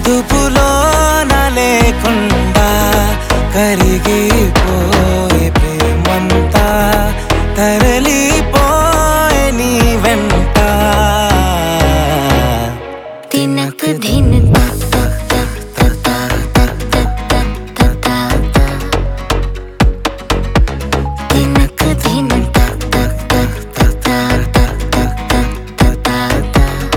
అదుపులోన లేకుండా కరిగిపోయే ప్రేమంతా తరలిపోయే నీ వెంట తినక ధిన్ తక్ తక్ తక్ తక్ తక్ తక్ తక్ తక్ తక్ తక్. తినక ధిన్ తక్ తక్ తక్ తక్ తక్ తక్ తక్ తక్ తక్ తక్.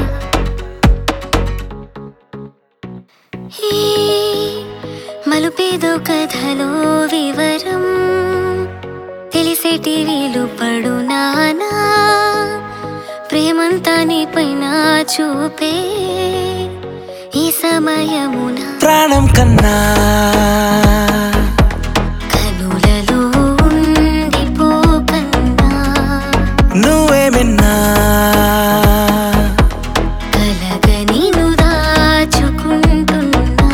ఈ మలుపేదో కథలో వివరం తెలిసేటి వీలు పడునానా ప్రేమంతా నీ పైన చూపే ఈ సమయమున ప్రాణం కన్నా కనులలో ఉండిపోకన్నా నువ్వేమిన్నా కలగని నువ్వు దాచుకుంటున్నా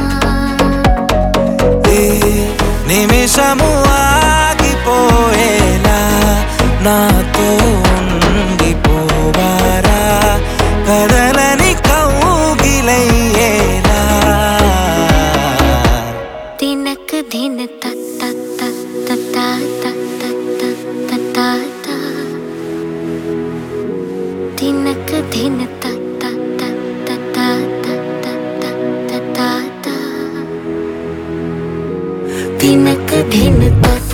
ఏ నిమిషము ఆగిపోయేలా నాతో ఉండిపోవారా కదలని కౌగిలయ్యేలా తినక ధిన తక్ తక్ తక్ తక్ తక్ తక్ తక్ తక్ తక్ తక్ తక్. తినక ధిన తక్ తక్ తక్ తక్ తక్ తక్ తక్ తక్ తక్ తక్ తక్. తినక ధిన తక్